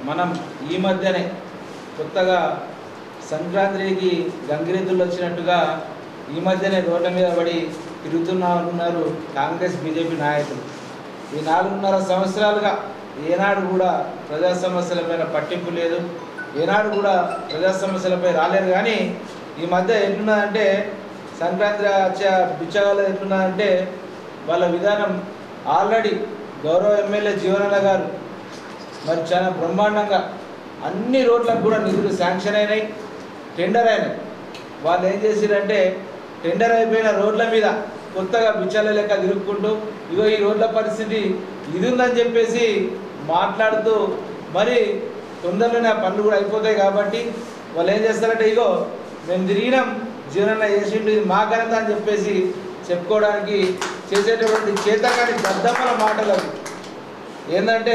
మనం ఈ మధ్యనే కొత్తగా సంక్రాంతికి గంగిరెద్దులు వచ్చినట్టుగా ఈ మధ్యనే రోడ్ల మీద పడి తిరుగుతున్నా ఉన్నారు కాంగ్రెస్ బీజేపీ నాయకులు ఈ నాలుగున్నర సంవత్సరాలుగా ఏనాడు కూడా ప్రజా సమస్యలపైన పట్టింపు లేదు ఏనాడు కూడా ప్రజా సమస్యలపై రాలేరు కానీ ఈ మధ్య ఎట్లున్నదంటే సంక్రాంతి వచ్చే బిచ్చగాళ్ళు ఎట్లున్నదంటే వాళ్ళ విధానం ఆల్రెడీ గౌరవ ఎమ్మెల్యే జీవనన్న గారు మరి చాలా బ్రహ్మాండంగా అన్ని రోడ్లకు కూడా నిధులు శాంక్షన్ అయినాయి టెండర్ అయినాయి వాళ్ళు ఏం చేసిరంటే టెండర్ అయిపోయిన రోడ్ల మీద కొత్తగా బిచ్చాల లెక్క తిరుక్కుంటూ ఇగో ఈ రోడ్ల పరిస్థితి ఇది ఉందని చెప్పేసి మాట్లాడుతూ మరి తొందరలోనే ఆ పనులు కూడా అయిపోతాయి కాబట్టి వాళ్ళు ఏం చేస్తారంటే ఇగో మేము తిరిగినాం జీవనన్న చేసిండు ఇది మా ఘనత అని చెప్పేసి చెప్పుకోవడానికి చేసేటటువంటి చేతకాని దద్దమ్మల మాటలు అవి ఏంటంటే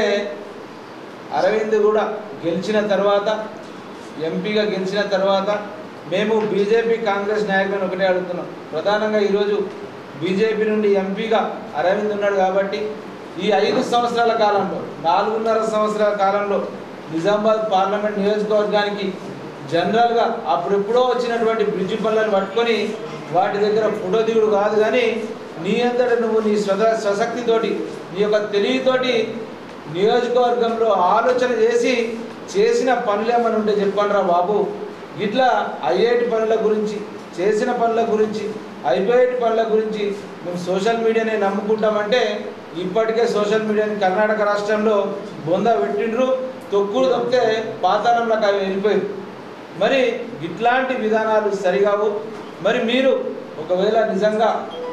అరవింద్ కూడా గెలిచిన తర్వాత ఎంపీగా గెలిచిన తర్వాత మేము బీజేపీ కాంగ్రెస్ నాయకులను ఒకటే అడుగుతున్నాం ప్రధానంగా ఈరోజు బీజేపీ నుండి ఎంపీగా అరవింద్ ఉన్నాడు కాబట్టి ఈ ఐదు సంవత్సరాల కాలంలో నాలుగున్నర సంవత్సరాల కాలంలో నిజామాబాద్ పార్లమెంట్ నియోజకవర్గానికి జనరల్గా అప్పుడెప్పుడో వచ్చినటువంటి బ్రిడ్జి పనులను పట్టుకొని వాటి దగ్గర ఫోటో దిగుడు కాదు కానీ నీ అంతట నువ్వు నీ స్వద స్వశక్తితోటి నీ యొక్క తెలివితోటి నియోజకవర్గంలో ఆలోచన చేసి చేసిన పనులు ఏమైనా ఉంటే చెప్పండి బాబు ఇట్లా అయ్యేటి పనుల గురించి చేసిన పనుల గురించి అయిపోయేటి పనుల గురించి మేము సోషల్ మీడియాని నమ్ముకుంటామంటే ఇప్పటికే సోషల్ మీడియాని కర్ణాటక రాష్ట్రంలో బొంద పెట్టిండ్రు తొక్కుడు తప్పితే పాతాళంలోకి అవి వెళ్ళిపోయారు మరి ఇట్లాంటి విధానాలు సరిగావు మరి మీరు ఒకవేళ నిజంగా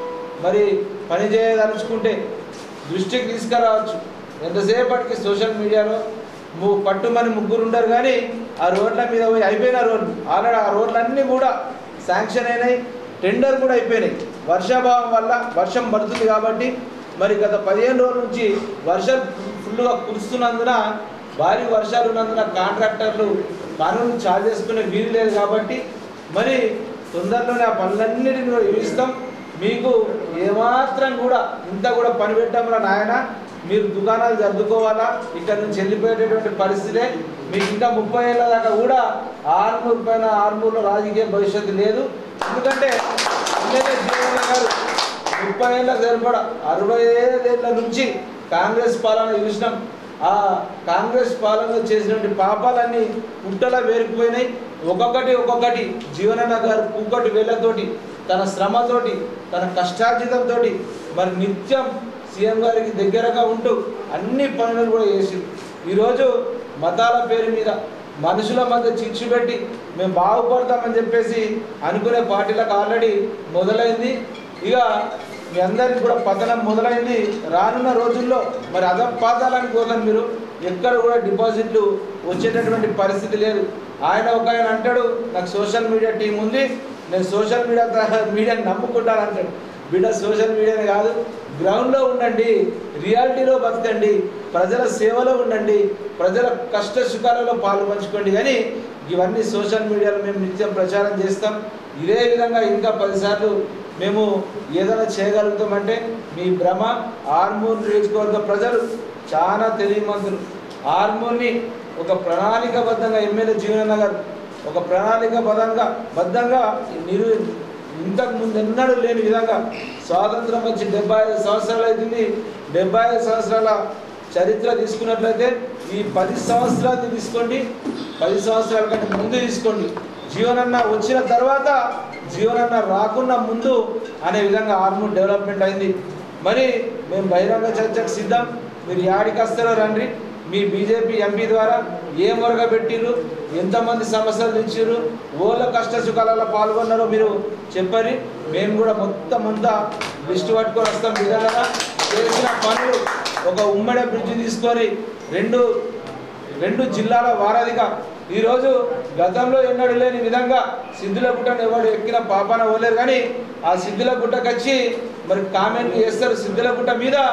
మరి పని చేయదలుచుకుంటే దృష్టికి తీసుకురావచ్చు ఎంతసేపటికి సోషల్ మీడియాలో ము పట్టుమని ముగ్గురు ఉండరు కానీ ఆ రోడ్ల మీద పోయి అయిపోయిన రోడ్లు ఆల్రెడీ ఆ రోడ్లన్నీ కూడా శాంక్షన్ అయినాయి టెండర్ కూడా అయిపోయినాయి వర్షాభావం వల్ల వర్షం పడుతుంది కాబట్టి మరి గత పదిహేను రోజుల నుంచి వర్షం ఫుల్గా కురుస్తున్నందున భారీ వర్షాలు ఉన్నందున కాంట్రాక్టర్లు పనులు చార్జ్ చేసుకునే వీలు లేదు కాబట్టి మరి తొందరలోనే ఆ పనులన్నిటిని కూడా ఇస్తాం మీకు ఏమాత్రం కూడా ఇంత కూడా పని పెట్టామరా నాయన మీరు దుకాణాలు సర్దుకోవాలా ఇక్కడ నుంచి వెళ్ళిపోయేటటువంటి పరిస్థితే మీకు ఇంకా ముప్పై ఏళ్ళ దాకా కూడా ఆర్మూర్ పైన ఆర్మూర్లో రాజకీయ భవిష్యత్తు లేదు ఎందుకంటే ఎమ్మెల్యే జీవన గారు ముప్పై ఏళ్ళ సరిపడా అరవై ఐదేళ్ల నుంచి కాంగ్రెస్ పాలన చూసినాం ఆ కాంగ్రెస్ పాలనలో చేసినటువంటి పాపాలన్నీ పుట్టలా వేరుకుపోయినాయి ఒక్కొక్కటి ఒక్కొక్కటి జీవనన్న గారు ఒక్కొక్కటి వేళ్ళతోటి తన శ్రమతోటి తన కష్టార్జితంతో మరి నిత్యం సీఎం గారికి దగ్గరగా ఉంటూ అన్ని పనులు కూడా చేసింది ఈరోజు మతాల పేరు మీద మనుషుల మధ్య చిచ్చు పెట్టి మేము బాగుపడతామని చెప్పేసి అనుకునే పార్టీలకు ఆల్రెడీ మొదలైంది ఇక మీ అందరికి కూడా పతనం మొదలైంది రానున్న రోజుల్లో మరి అదం పాతాలని పోతాను మీరు ఎక్కడ కూడా డిపాజిట్లు వచ్చేటటువంటి పరిస్థితి లేదు ఆయన ఒక ఆయన అంటాడు నాకు సోషల్ మీడియా టీం ఉంది నేను సోషల్ మీడియా ద్వారా మీడియాని నమ్ముకుంటాను అంటాడు బిడ్డ సోషల్ మీడియానే కాదు గ్రౌండ్లో ఉండండి రియాలిటీలో బతకండి ప్రజల సేవలో ఉండండి ప్రజల కష్ట సుఖాలలో పాలు పంచుకోండి కానీ ఇవన్నీ సోషల్ మీడియాలో మేము నిత్యం ప్రచారం చేస్తాం ఇదే విధంగా ఇంకా పదిసార్లు మేము ఏదైనా చేయగలుగుతామంటే మీ భ్రమ ఆర్మూర్ నియోజకవర్గ ప్రజలు చాలా తెలియమంతులు ఆర్మూర్ని ఒక ప్రణాళికబద్ధంగా ఎమ్మెల్యే జీవనన్న గారు ఒక ప్రణాళికబద్ధంగా బద్ధంగా నిరు ఇంతకు ముందు ఎన్నడూ లేని విధంగా స్వాతంత్రం వచ్చి డెబ్బై ఐదు సంవత్సరాలు అవుతుంది డెబ్బై ఐదు సంవత్సరాల చరిత్ర తీసుకున్నట్లయితే ఈ పది సంవత్సరాలు తీసుకోండి పది సంవత్సరాల కంటే ముందు తీసుకోండి జీవనన్న వచ్చిన తర్వాత జీవనన్న రాకున్న ముందు అనే విధంగా ఆర్మూర్ డెవలప్మెంట్ అయింది మరి మేము బహిరంగ చర్చకు సిద్ధం మీరు యాడికి వస్తారో రండి మీ బీజేపీ ఎంపీ ద్వారా ఏం వరగ పెట్టిర్రు ఎంతమంది సమస్యలు తెచ్చిర్రు ఓళ్ళ కష్ట సుఖాలలో పాల్గొన్నారో మీరు చెప్పరి మేము కూడా మొత్తం అంతా లిస్టు పట్టుకొని వస్తాం విధాలుగా చేసిన పనులు ఒక ఉమ్మడి బ్రిడ్జ్ తీసుకొని రెండు రెండు జిల్లాల వారధిగా ఈరోజు గతంలో ఎన్నడూ లేని విధంగా సిద్ధుల గుట్టను ఎవడు ఎక్కిన పాపాన పోలేరు కానీ ఆ సిద్ధుల గుట్టకు వచ్చి మరి కామెంట్లు చేస్తారు సిద్ధుల గుట్ట మీద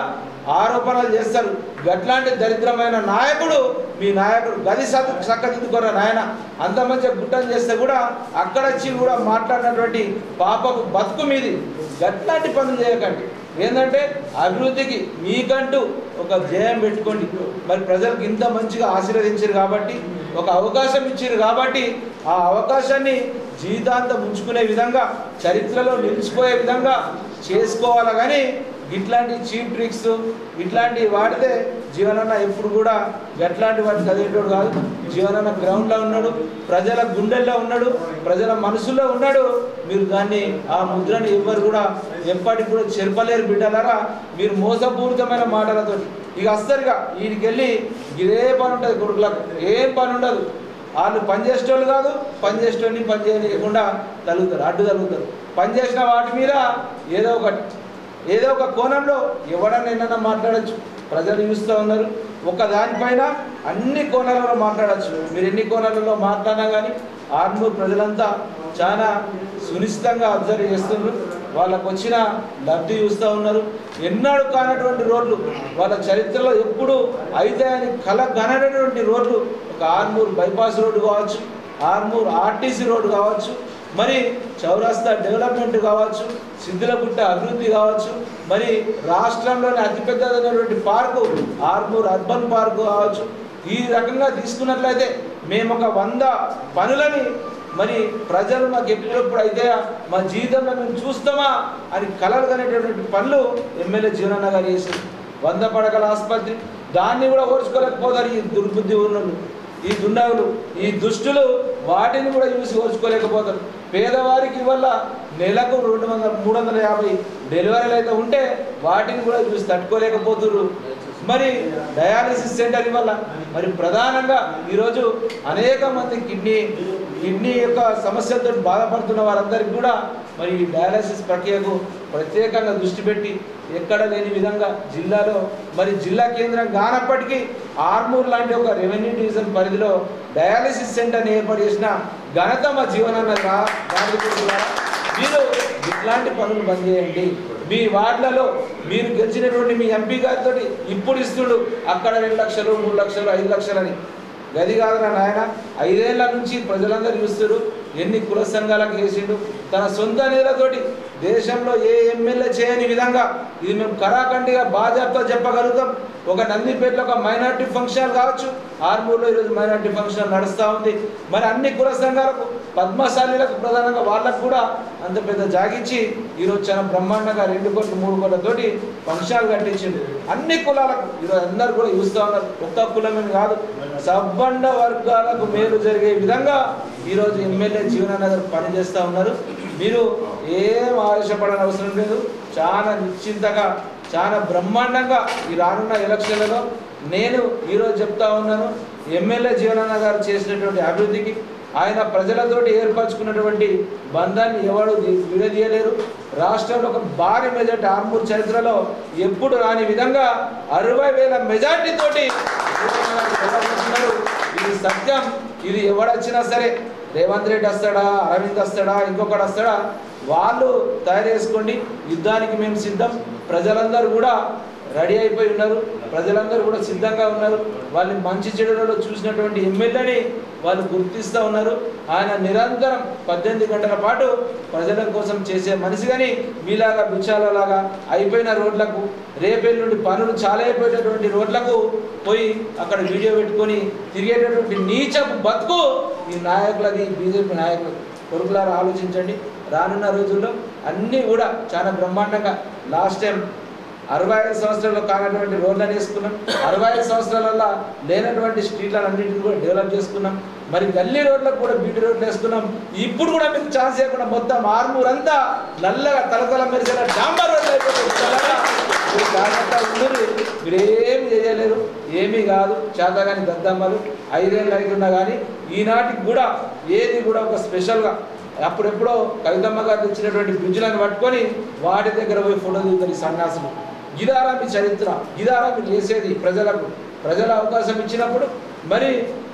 ఆరోపణలు చేస్తారు గట్లాంటి దరిద్రమైన నాయకుడు మీ నాయకుడు గది సత్ చక్కదిద్దుకోరా నాయన అంత మంచిగా గుట్టం చేస్తే కూడా అక్కడ వచ్చి కూడా మాట్లాడినటువంటి పాపకు బతుకు మీది గట్లాంటి పనులు చేయకండి ఏంటంటే అభివృద్ధికి మీకంటూ ఒక జయం పెట్టుకోండి మరి ప్రజలకు ఇంత మంచిగా ఆశీర్వదించారు కాబట్టి ఒక అవకాశం ఇచ్చారు కాబట్టి ఆ అవకాశాన్ని జీవితాంతం ఉంచుకునే విధంగా చరిత్రలో నిలిచిపోయే విధంగా చేసుకోవాలి కానీ ఇట్లాంటి చీప్ ట్రిక్స్ ఇట్లాంటివి వాడితే జీవనన్న ఎప్పుడు కూడా ఎట్లాంటి వాటిని చదివేటోడు కాదు జీవనన్న గ్రౌండ్లో ఉన్నాడు ప్రజల గుండెల్లో ఉన్నాడు ప్రజల మనసులో ఉన్నాడు మీరు దాన్ని ఆ ముద్రని ఎవ్వరు కూడా ఎప్పటికి కూడా చెరపలేరు బిడ్డలారా మీరు మోసపూరితమైన మాటలతో ఇక వస్తారుగా వీడికి వెళ్ళి ఇదే పని ఉంటుంది కొడుకులకు ఏం పని ఉండదు వాళ్ళు పని చేసేటోళ్ళు కాదు పని చేసేటోని పని చేయకుండా తలుగుతారు అడ్డు తలుగుతారు పని చేసిన వాటి మీద ఏదో ఒకటి ఏదో ఒక కోణంలో ఎవడన్నా ఎన్నన్నా మాట్లాడచ్చు ప్రజలు చూస్తూ ఉన్నారు ఒక దానిపైన అన్ని కోణాలలో మాట్లాడచ్చు మీరు ఎన్ని కోణాలలో మాట్లాడినా కానీ ఆర్మూర్ ప్రజలంతా చాలా సునిశ్చితంగా అబ్జర్వ్ చేస్తున్నారు వాళ్ళకు వచ్చిన లబ్ధి చూస్తూ ఉన్నారు ఎన్నడూ కానటువంటి రోడ్లు వాళ్ళ చరిత్రలో ఎప్పుడు అయితే అని కల కనటువంటి రోడ్లు ఒక ఆర్మూర్ బైపాస్ రోడ్డు కావచ్చు ఆర్మూర్ ఆర్టీసీ రోడ్డు కావచ్చు మరి చౌరస్తా డెవలప్మెంట్ కావచ్చు సిద్ధిలగుట్ట అభివృద్ధి కావచ్చు మరి రాష్ట్రంలోని అతిపెద్దదైనటువంటి పార్కు ఆర్మూర్ అర్బన్ పార్కు కావచ్చు ఈ రకంగా తీసుకున్నట్లయితే మేము ఒక వంద పనులని మరి ప్రజలు మాకు ఎప్పుడెప్పుడు అయితే మా జీవితంలో మేము చూస్తామా అని కలలు కనేటటువంటి పనులు ఎమ్మెల్యే జీవనన్న గారు చేసింది వంద పడకల ఆసుపత్రి దాన్ని కూడా ఓర్చుకోలేకపోతారు ఈ దుర్బుద్ధి ఉన్నోళ్ళు ఈ దుండాగులు ఈ దుష్టులు వాటిని కూడా చూసి ఓర్చుకోలేకపోతారు పేదవారికి వల్ల నెలకు రెండు వందల మూడు వందల యాభై డెలివరీలు అయితే ఉంటే వాటిని కూడా చూసి తట్టుకోలేకపోతున్నారు మరి డయాలసిస్ సెంటర్ వల్ల మరి ప్రధానంగా ఈరోజు అనేక మంది కిడ్నీ కిడ్నీ యొక్క సమస్యలతో బాధపడుతున్న వారందరికీ కూడా మరి ఈ డయాలసిస్ ప్రక్రియకు ప్రత్యేకంగా దృష్టి పెట్టి ఎక్కడ లేని విధంగా జిల్లాలో మరి జిల్లా కేంద్రం కానప్పటికీ ఆర్మూర్ లాంటి ఒక రెవెన్యూ డివిజన్ పరిధిలో డయాలసిస్ సెంటర్ని ఏర్పాటు చేసిన ఘనత మా జీవనాన్న రా- గాంధీ గారు. మీరు ఇట్లాంటి పనులు బంద్ చేయండి మీ వార్డులలో మీరు గెలిచినటువంటి మీ ఎంపీ గారితో ఇప్పుడు ఇస్తుడు అక్కడ రెండు లక్షలు మూడు లక్షలు ఐదు లక్షలని గది కాదురా నాయన ఐదేళ్ల నుంచి ప్రజలందరూ చూస్తున్నారు ఎన్ని కుల సంఘాలకు వేసిండు తన సొంత నీళ్ళతోటి దేశంలో ఏ ఎమ్మెల్యే చేయని విధంగా ఇది మేము కరాఖండిగా బాధ్యతతో చెప్పగలుగుతాం ఒక నందిపేటలో ఒక మైనార్టీ ఫంక్షన్ కావచ్చు ఆర్మూర్లో ఈరోజు మైనార్టీ ఫంక్షన్ నడుస్తూ ఉంది మరి అన్ని కుల సంఘాలకు పద్మశాలీలకు ప్రధానంగా వాళ్ళకు కూడా అంత పెద్ద జాగిచ్చి ఈరోజు చాలా బ్రహ్మాండంగా రెండు కోట్లు మూడు కోట్లతోటి ఫంక్షన్లు కట్టించిండు అన్ని కులాలకు ఈరోజు అందరు కూడా చూస్తూ ఉన్నారు ఒక్క కులమని కాదు సబ్బండ వర్గాలకు మేలు జరిగే విధంగా ఈరోజు ఎమ్మెల్యే జీవనానగర్ పనిచేస్తూ ఉన్నారు మీరు ఏం ఆవేశపడని అవసరం లేదు చాలా నిశ్చింతగా చాలా బ్రహ్మాండంగా ఈ రానున్న ఎలక్షన్లలో నేను ఈరోజు చెప్తా ఉన్నాను ఎమ్మెల్యే జీవనాన్న గారు చేసినటువంటి అభివృద్ధికి ఆయన ప్రజలతోటి ఏర్పరచుకున్నటువంటి బంధాన్ని ఎవరు ది- విడదీయలేరు రాష్ట్రంలో ఒక భారీ మెజార్టీ ఆర్మూర్ చరిత్రలో ఎప్పుడు రాని విధంగా అరవై వేల మెజార్టీతోటి గెలవబోతున్నారు. ఇది సత్యం ఇది ఎవడొచ్చినా సరే రేవంత్ రెడ్డి వస్తాడా అరవింద్ వస్తాడా ఇంకొకటి వస్తాడా వాళ్ళు తయారు చేసుకోండి యుద్ధానికి మేము సిద్ధం ప్రజలందరూ కూడా రెడీ అయిపోయి ఉన్నారు ప్రజలందరూ కూడా సిద్ధంగా ఉన్నారు వాళ్ళని మంచి చెడులలో చూసినటువంటి ఎమ్మెల్యేని వాళ్ళు గుర్తిస్తూ ఉన్నారు ఆయన నిరంతరం పద్దెనిమిది గంటల పాటు ప్రజల కోసం చేసే మనిషి కానీ మీలాగా బిచ్చాలలాగా అయిపోయిన రోడ్లకు రేపేళ్ళ నుండి పనులు చాలా అయిపోయేటటువంటి రోడ్లకు పోయి అక్కడ వీడియో పెట్టుకొని తిరిగేటటువంటి నీచపు బతుకు ఈ నాయకులది బీజేపీ నాయకులు కొడుకులారా ఆలోచించండి రానున్న రోజుల్లో అన్నీ కూడా చాలా బ్రహ్మాండంగా లాస్ట్ టైం అరవై ఐదు సంవత్సరాల్లో కానటువంటి రోడ్లను వేసుకున్నాం అరవై ఐదు సంవత్సరాలలో లేనటువంటి స్ట్రీట్లను అన్నింటిని కూడా డెవలప్ చేసుకున్నాం మరి గల్లీ రోడ్లకు కూడా బీటీ రోడ్లు వేసుకున్నాం ఇప్పుడు కూడా మీకు ఛాన్స్ ఇవ్వకుండా మొత్తం ఆర్మూర్ అంతా నల్లగా తలతల మెరిసిన డాంబర్ రోడ్లు అయిపోతాయి చల్లగా. మీరు జాగ్రత్తగా ఉండుర్రి. మీరు ఏమి చేయలేరు ఏమీ కాదు చేతగాని దద్దమ్మలు ఐదేళ్ళు అవుతున్నా కానీ ఈనాటికి కూడా ఏది కూడా ఒక స్పెషల్గా అప్పుడెప్పుడో కవితమ్మ గారు ఇచ్చినటువంటి బ్రిడ్జ్లను పట్టుకొని వాటి దగ్గర పోయి ఫోటో దిగుతారు ఈ సన్యాసులు ఇదారా మీ చరిత్ర ఇదారా మీరు చేసేది ప్రజలకు ప్రజల అవకాశం ఇచ్చినప్పుడు మరి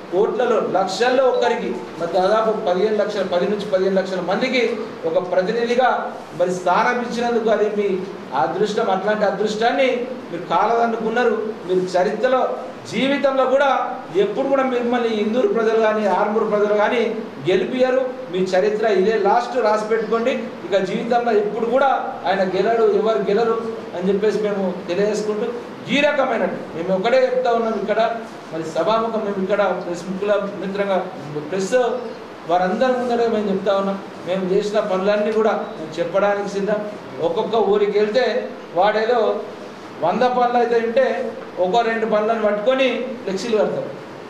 కోట్లలో లక్షల్లో ఒక్కరికి మరి దాదాపు పదిహేను లక్షల పది నుంచి పదిహేను లక్షల మందికి ఒక ప్రతినిధిగా మరి స్థానం ఇచ్చినందుకు అది మీ అదృష్టం అట్లాంటి అదృష్టాన్ని మీరు కాలదనుకున్నారు మీరు చరిత్రలో జీవితంలో కూడా ఎప్పుడు కూడా మిమ్మల్ని ఇందూరు ప్రజలు కానీ ఆర్మూరు ప్రజలు కానీ గెలిపియరు మీ చరిత్ర ఇదే లాస్ట్ రాసి పెట్టుకోండి ఇక జీవితంలో ఎప్పుడు కూడా ఆయన గెలడు ఎవరు గెలరు అని చెప్పేసి మేము తెలియజేసుకుంటూ ఈ రకమైనట్టు మేము ఒకటే చెప్తా ఉన్నాం ఇక్కడ మరి సభాముఖం మేము ఇక్కడ ప్రెస్ ముక్కుల మిత్రంగా ప్రెస్ వారందరి ముందరే మేము చెప్తా ఉన్నాం మేము చేసిన పనులన్నీ కూడా మేము చెప్పడానికి సిద్ధం ఒక్కొక్క ఊరికి వెళ్తే వాడేదో వంద పనులు అయితే ఉంటే ఒక రెండు పనులను పట్టుకొని ఫ్లెక్సీలు కడతారు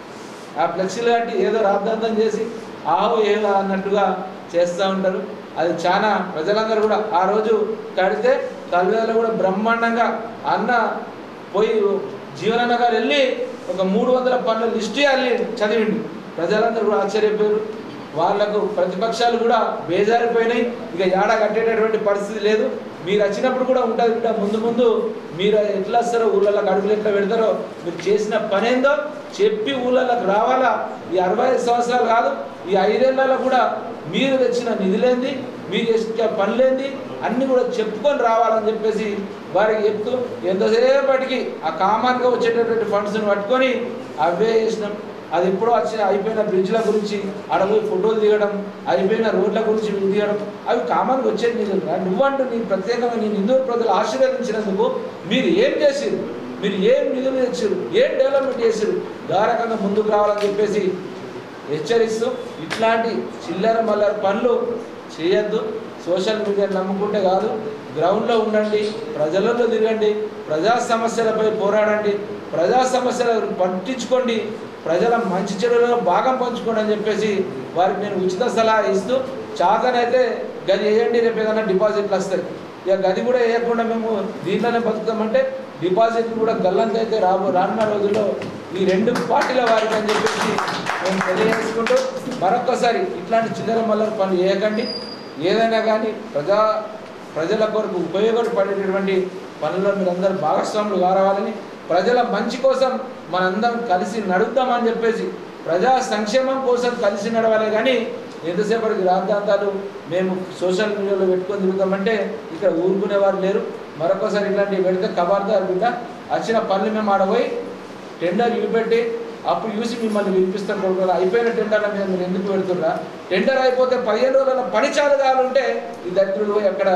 ఆ ఫ్లెక్సీలు కట్టి ఏదో రాద్ధాంతం చేసి ఆహో ఏదో అన్నట్టుగా చేస్తూ ఉంటారు అది చాలా ప్రజలందరూ కూడా ఆ రోజు కడితే కల్వేలో కూడా బ్రహ్మాండంగా అన్న పోయి జీవనన్న గారు వెళ్ళి ఒక మూడు వందల పనుల లిస్ట్ వెళ్ళి చదివిండు ప్రజలందరూ కూడా ఆశ్చర్యపోయారు వాళ్ళకు ప్రతిపక్షాలు కూడా బేజారిపోయినాయి ఇక ఏడ కట్టేటటువంటి పరిస్థితి లేదు మీరు వచ్చినప్పుడు కూడా ఉంటుంది బిడ్డ ముందు ముందు మీరు ఎట్లా వస్తారో ఊళ్ళలోకి అడుగులు ఎట్లా పెడతారో మీరు చేసిన పని ఏందో చెప్పి ఊళ్ళలోకి రావాలా ఈ అరవై ఐదు సంవత్సరాలు కాదు ఈ ఐదేళ్లలో కూడా మీరు తెచ్చిన నిధులేంది మీరు చేసిన పనులేంది అన్నీ కూడా చెప్పుకొని రావాలని చెప్పేసి వారికి చెప్తూ ఎంతసేపటికి ఆ కామన్గా వచ్చేటటువంటి ఫండ్స్ని పట్టుకొని అవే చేసినాం అది ఎప్పుడో వచ్చిన అయిపోయిన బ్రిడ్జ్ల గురించి అడవి ఫోటోలు దిగడం అయిపోయిన రోడ్ల గురించి వీళ్ళు దిగడం అవి కామన్గా వచ్చేది నిజం రా. నువ్వంటూ నీ ప్రత్యేకంగా నేను హిందూ ప్రజలు ఆశీర్వదించినందుకు మీరు ఏం చేసిరు మీరు ఏం నిధులు తెచ్చారు ఏం డెవలప్మెంట్ చేశారు ఆ రకంగా ముందుకు రావాలని చెప్పేసి హెచ్చరిస్తూ ఇట్లాంటి చిల్లర మల్లర పనులు చేయొద్దు సోషల్ మీడియా నమ్ముకుంటే కాదు గ్రౌండ్లో ఉండండి ప్రజలలో తిరగండి ప్రజా సమస్యలపై పోరాడండి ప్రజా సమస్యలు పట్టించుకోండి ప్రజల మంచి చెడులలో భాగం పంచుకోండి అని చెప్పేసి వారికి నేను ఉచిత సలహా ఇస్తూ చాతనైతే గది వేయండి రేపు ఏదైనా డిపాజిట్లు వస్తాయి ఇక గది కూడా వేయకుండా మేము దీంట్లోనే బతుకుతామంటే డిపాజిట్ కూడా గల్లంత అయితే రాబో రానున్న రోజుల్లో ఈ రెండు పార్టీల వారికి అని చెప్పేసి మేము తెలియజేసుకుంటూ మరొక్కసారి ఇట్లాంటి చిల్లర మల్లర పనులు చేయకండి ఏదైనా కానీ ప్రజా ప్రజల కొరకు ఉపయోగపడేటటువంటి పనుల్లో మీరందరూ భాగస్వాములు కావాలని ప్రజల మంచి కోసం మనందరం కలిసి నడుద్దామని చెప్పేసి ప్రజా సంక్షేమం కోసం కలిసి నడవాలి కానీ ఎంతసేపటికి రాద్ధాంతాలు మేము సోషల్ మీడియాలో పెట్టుకొని తిరుగుతామంటే ఇక్కడ ఊరుకునేవారు లేరు మరొకసారి ఇట్లాంటివి పెడితే కబార్దారు బిడ్డ వచ్చిన పనులు మేము ఆడపోయి టెండర్ చూపెట్టి అప్పుడు చూసి మిమ్మల్ని వినిపిస్తాం కొడుకు అయిపోయిన టెండర్ల మీద మీరు ఎందుకు పెడుతున్నా టెండర్ అయిపోతే పదిహేను రోజుల పని చాలు కావాలంటే ఈ దత్తులు పోయి అక్కడ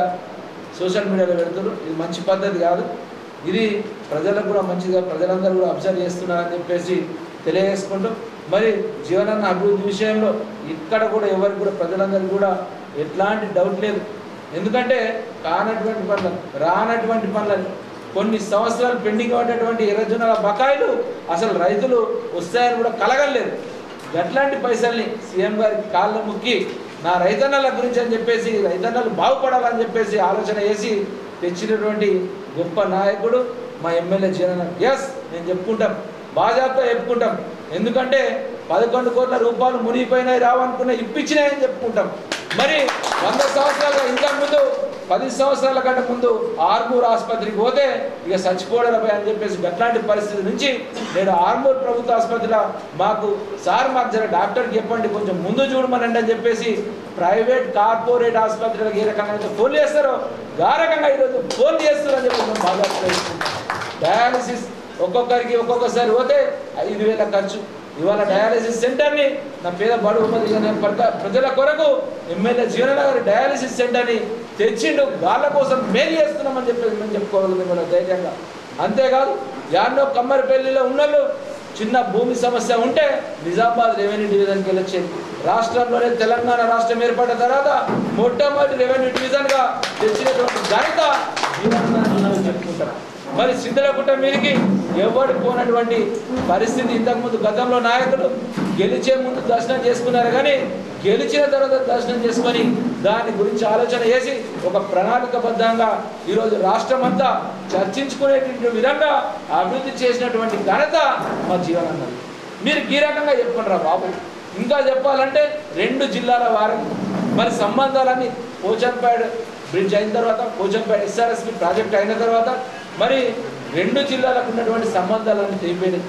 సోషల్ మీడియాలో పెడుతున్నారు ఇది మంచి పద్ధతి కాదు ఇది ప్రజలకు కూడా మంచిగా ప్రజలందరూ కూడా అబ్జర్వ్ చేస్తున్నారని చెప్పేసి తెలియజేసుకుంటూ మరి జీవనాన్ని అభివృద్ధి విషయంలో ఇక్కడ కూడా ఎవరికి కూడా ప్రజలందరికీ కూడా ఎట్లాంటి డౌట్ లేదు ఎందుకంటే కానటువంటి పనులు రానటువంటి పనులని కొన్ని సంవత్సరాలు పెండింగ్ పడ్డటువంటి ఎర్రజొన్నల బకాయిలు అసలు రైతులు వస్తాయని కూడా కలగలేదు అట్లాంటి పైసల్ని సీఎం గారికి కాళ్ళ ముక్కి నా రైతన్నల గురించి అని చెప్పేసి రైతన్నలు బాగుపడాలని చెప్పేసి ఆలోచన చేసి తెచ్చినటువంటి గొప్ప నాయకుడు మా ఎమ్మెల్యే జీవన ఎస్ నేను చెప్పుకుంటాం బాజాబ్తా చెప్పుకుంటాం ఎందుకంటే పదకొండు కోట్ల రూపాయలు మునిగిపోయినాయి రావనుకున్న ఇప్పించినాయని చెప్పుకుంటాం మరి వంద సంవత్సరాలుగా ఇంకా ముందు పది సంవత్సరాల కంటే ముందు ఆర్మూర్ ఆసుపత్రికి పోతే ఇక చచ్చిపోవడమే అని చెప్పేసి అట్లాంటి పరిస్థితి నుంచి నేను ఆర్మూర్ ప్రభుత్వ ఆసుపత్రిలో మాకు సార్ మాకు జర డాక్టర్కి చెప్పండి కొంచెం ముందు చూడమనండి అని చెప్పేసి ప్రైవేట్ కార్పొరేట్ ఆసుపత్రులకు ఏ రకంగా అయితే ఫోన్ చేస్తారో ఆ రకంగా ఈరోజు ఫోన్ చేస్తారని చెప్పి మేము బాగా ప్రయత్నిస్తున్నాం. డయాలసిస్ ఒక్కొక్కరికి ఒక్కొక్కసారి పోతే ఐదు వేల ఖర్చు ఇవాళ డయాలసిస్ సెంటర్ని నా పేద బడుగు బలిగిన ప్రజ- ప్రజల కొరకు ఎమ్మెల్యే జీవననగర్ డయాలసిస్ సెంటర్ని తెచ్చిండు వాళ్ళ కోసం మేలు చేస్తున్నామని చెప్పేసి మేము చెప్పుకోగలుగుతాం ఇవాళ ధైర్యంగా అంతేకాదు యాన్నో కమ్మరిపల్లిలో ఉన్నోళ్ళు చిన్న భూమి సమస్య ఉంటే నిజామాబాద్ రెవెన్యూ డివిజన్కి వెళ్ళొచ్చేది రాష్ట్రంలోనే తెలంగాణ రాష్ట్రం ఏర్పడిన తర్వాత మొట్టమొదటి రెవెన్యూ డివిజన్గా తెచ్చినటువంటి ఘనత జీవనాన్ని చెప్పుకుంటాం మరి సిద్ధలగుట్ట మీదకి ఎవరు పోనటువంటి పరిస్థితి ఇంతకుముందు గతంలో నాయకులు గెలిచే ముందు దర్శనం చేసుకున్నారు కానీ గెలిచిన తర్వాత దర్శనం చేసుకొని దాని గురించి ఆలోచన చేసి ఒక ప్రణాళికబద్ధంగా ఈరోజు రాష్ట్రం అంతా చర్చించుకునేటువంటి విధంగా అభివృద్ధి చేసినటువంటి ఘనత మా జీవనన్నది మీరు ఈ రకంగా చెప్పుకుంటారా బాబు ఇంకా చెప్పాలంటే రెండు జిల్లాల వారు మరి సంబంధాలన్నీ పోచంపేట బ్రిడ్జ్ అయిన తర్వాత పోచంపేట ఎస్ఆర్ఎస్పి ప్రాజెక్ట్ అయిన తర్వాత మరి రెండు జిల్లాలకు ఉన్నటువంటి సంబంధాలన్నీ తెగిపోయినాయి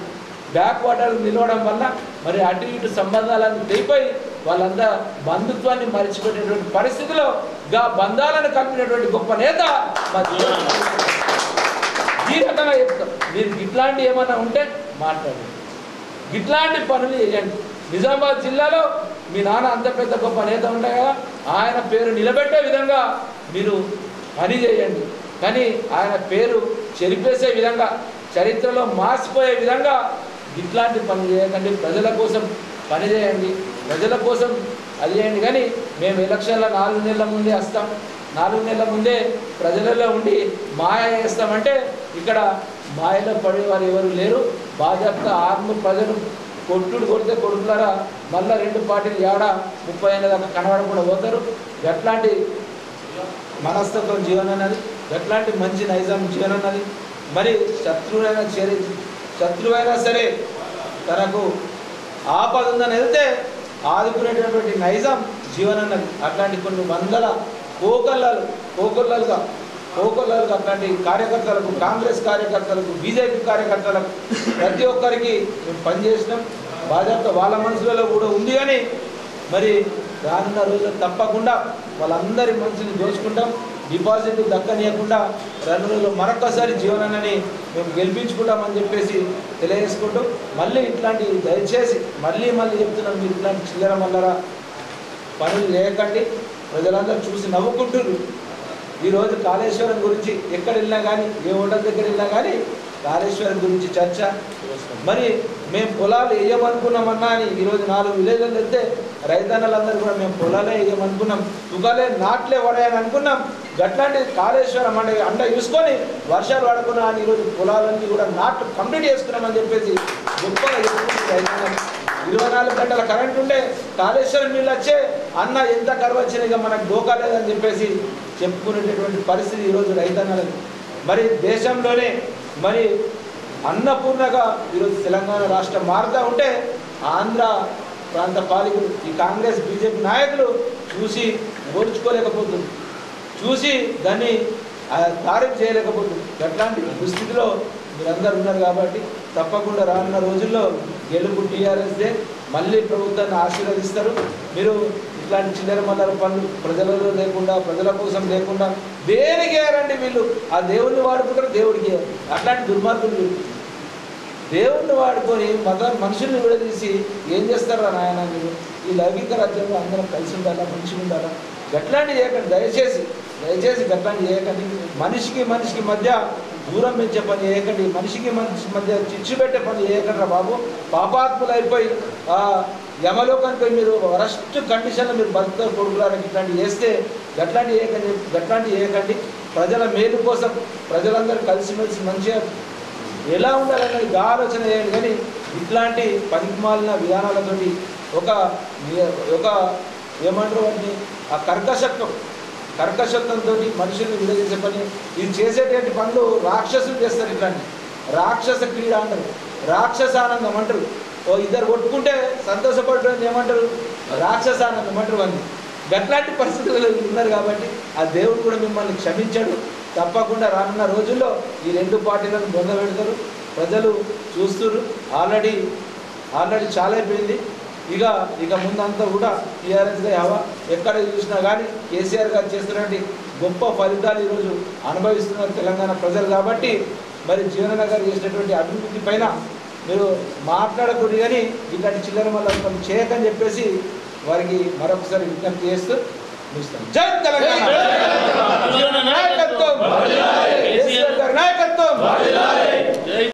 బ్యాక్ వాటర్ నిలవడం వల్ల మరి అటు ఇటు సంబంధాలను తెగిపోయి వాళ్ళంతా బంధుత్వాన్ని మరిచిపెట్టేటువంటి పరిస్థితిలో గా బంధాలను కలిపినటువంటి గొప్ప నేత మా జీవన్ ఈ రకంగా చెప్తాం మీరు ఇట్లాంటి ఏమైనా ఉంటే మాట్లాడండి ఇట్లాంటి పనులు చేయండి నిజామాబాద్ జిల్లాలో మీ నాన్న అంత పెద్ద గొప్ప నేత ఉంటాయి కదా ఆయన పేరు నిలబెట్టే విధంగా మీరు పని చేయండి కానీ ఆయన పేరు చెరిపేసే విధంగా చరిత్రలో మార్చిపోయే విధంగా ఇట్లాంటి పనులు చేయకండి ప్రజల కోసం పని చేయండి ప్రజల కోసం అది చేయండి కానీ మేము ఎలక్షన్ల నాలుగు నెలల ముందే వస్తాం నాలుగు నెలల ముందే ప్రజలలో ఉండి మాయ చేస్తామంటే ఇక్కడ మాయలో పడే వారు ఎవరు లేరు భాజపా ఆర్మీ ప్రజలు కొట్టుడు కొడితే కొడుకులారా మళ్ళా రెండు పార్టీలు ఏడ ముప్పై ఏళ్ళ దాకా కనబడకుండా పోతారు ఎట్లాంటి మనస్తత్వం జీవనం అన్నది ఎట్లాంటి మంచి నైజాం జీవనం అన్నది మరి శత్రువైనా చేరి శత్రువైనా సరే తనకు ఆపద ఉందని వెళ్తే ఆదుకునేటటువంటి నైజాం జీవనం అన్నది అట్లాంటి కొన్ని వందల కోకల్లాలు కోకొల్లలుగా కోకొల్లలుగా అట్లాంటి కార్యకర్తలకు కాంగ్రెస్ కార్యకర్తలకు బీజేపీ కార్యకర్తలకు ప్రతి ఒక్కరికి మేము పనిచేసినాం బాధ్యత వాళ్ళ మనసులలో కూడా ఉంది కానీ మరి రానున్న రోజుల్లో తప్పకుండా వాళ్ళందరి మనసుని దోచుకుంటాం డిపాజిట్ దక్కనీయకుండా రెండు రోజులు మరొకసారి జీవనాన్ని మేము గెలిపించుకుంటామని చెప్పేసి తెలియజేసుకుంటూ మళ్ళీ ఇట్లాంటి దయచేసి మళ్ళీ మళ్ళీ చెప్తున్నాం మీరు ఇట్లాంటి చిల్లర మల్లర పనులు చేయకండి ప్రజలందరూ చూసి నవ్వుకుంటున్నారు ఈరోజు కాళేశ్వరం గురించి ఎక్కడ వెళ్ళినా కానీ ఏ హోటల్ దగ్గర వెళ్ళినా కానీ కాళేశ్వరం గురించి చర్చ మరి మేము పొలాలు వేయమనుకున్నామన్నా అని ఈరోజు నాలుగు విలేజ్లు వెళ్తే రైతన్నలందరూ కూడా మేము పొలాలే వేయమనుకున్నాం తుగాలే నాట్లే పడాయని అనుకున్నాం గట్లాంటి కాళేశ్వరం అంటే అండ చూసుకొని వర్షాలు పడకుండా అని ఈరోజు పొలాలన్నీ కూడా నాట్లు కంప్లీట్ చేసుకున్నామని చెప్పేసి గొప్పగా చెప్పుకుంటుంది రైతన్నలు ఇరవై నాలుగు గంటల కరెంట్ ఉండే కాళేశ్వరం నీళ్ళు వచ్చే అన్న ఎంత కరువు వచ్చినా ఇక మనకు డోకా లేదని చెప్పేసి చెప్పుకునేటటువంటి పరిస్థితి ఈరోజు రైతన్నలకు మరి దేశంలోనే మరి అన్నపూర్ణగా ఈరోజు తెలంగాణ రాష్ట్రం మారుతూ ఉంటే ఆంధ్ర ప్రాంత పాలకులు ఈ కాంగ్రెస్ బీజేపీ నాయకులు చూసి ఓర్చుకోలేకపోతుంది చూసి దాన్ని ఆ, తారీఫ్ చేయలేకపోతుంది అట్లాంటి దుస్థితిలో మీరందరూ ఉన్నారు కాబట్టి తప్పకుండా రానున్న రోజుల్లో గెలుపు టీఆర్ఎస్దే మళ్ళీ ప్రభుత్వాన్ని ఆశీర్వదిస్తారు మీరు ఇట్లాంటి చిల్లర మల్లర పనులు ప్రజలలో లేకుండా ప్రజల కోసం లేకుండా దేనికి వేయరండి వీళ్ళు ఆ దేవుణ్ణి వాడుకుంటారు దేవుడికి వేయరు. అట్లాంటి దుర్మార్గులు వీళ్ళు. దేవుణ్ణి వాడుకొని మత మనుషుల్ని విడదీసి ఏం చేస్తారా నాయన మీరు ఈ లౌకిక రాజ్యంలో అందరం కలిసి ఉండాలా మంచిగా ఉండాలా గట్లాంటి చేయకండి దయచేసి దయచేసి గట్లాంటి చేయకండి మనిషికి మనిషికి మధ్య దూరం పెంచే పని చేయకండి మనిషికి మనిషి మధ్య చిచ్చు పెట్టే పని చేయకండి రా బాబు పాపాత్ములు అయిపోయి ఆ యమలోకానికి పోయి మీరు వరస్ట్ కండిషన్లో మీరు బతుకుతారు కొడుకులారని ఇట్లాంటివి చేస్తే గట్లాంటి చేయకండి గట్లాంటి చేయకండి ప్రజల మేలు కోసం ప్రజలందరూ కలిసిమెలిసి మంచిగా ఎలా ఉండాలన్నది గా ఆలోచన చేయండి కానీ ఇట్లాంటి పనికిమాలిన విధానాలతోటి ఒక ఒక ఏమంటారు వాటిని ఆ కర్కశత్వం కర్కశత్వంతో మనుషుల్ని విడదీసే పని ఇది చేసేటువంటి పనులు రాక్షసులు చేస్తారు ఇట్లాంటి రాక్షస క్రీడ అంటారు రాక్షసానందం అంటారు ఓ ఇద్దరు కొట్టుకుంటే సంతోషపడటం ఏమంటారు రాక్షసానందం అంటారు వాళ్ళు గట్లాంటి పరిస్థితులు ఉన్నారు కాబట్టి ఆ దేవుడు కూడా మిమ్మల్ని క్షమించాడు తప్పకుండా రానున్న రోజుల్లో ఈ రెండు పార్టీలను బొంద పెడతారు ప్రజలు చూస్తున్నారు ఆల్రెడీ ఆల్రెడీ చాలా అయిపోయింది ఇక ఇక ముందంతా కూడా టీఆర్ఎస్గా హవా ఎక్కడ చూసినా కానీ కేసీఆర్ గారు చేస్తున్నటువంటి గొప్ప ఫలితాలు ఈరోజు అనుభవిస్తున్నారు తెలంగాణ ప్రజలు కాబట్టి మరి జీవన గారు చేసినటువంటి అభివృద్ధి పైన మీరు మాట్లాడకూడదు కానీ ఇట్లాంటి చిల్లర మళ్ళీ పనులు చేయకని చెప్పేసి వారికి మరొకసారి విజ్ఞప్తి చేస్తూ ముగిస్తాను జై తెలంగాణ జీవన నాయకత్వం కేసీఆర్ గారి నాయకత్వం